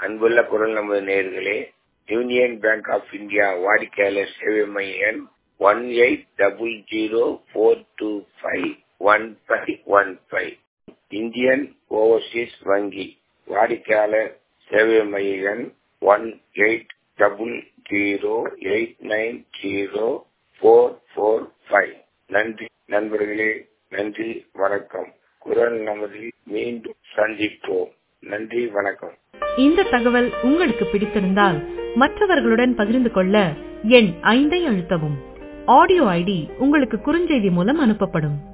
அன்புள்ள குரல் நமது நேயர்களே யூனியன் பேங்க் ஆஃப் இந்தியா வாடிக்கையாளர் சேவை மையம் one eight double zero four two five one five one five Indian Overseas வங்கி வாடிக்கையாளர் சேவை மையம் one eight double zero eight nine zero four four five நன்றி நண்பர்களே நன்றி வணக்கம் குரல் நமது மீண்டும் சந்திப்போம் நன்றி வணக்கம் இந்த தகவல் உங்களுக்கு பிடித்திருந்தால் மற்றவர்களுடன் பகிர்ந்து கொள்ள எண் ஐந்தை அழுத்தவும் ஆடியோ ஐடி உங்களுக்கு குறுஞ்செய்தி மூலம் அனுப்பப்படும்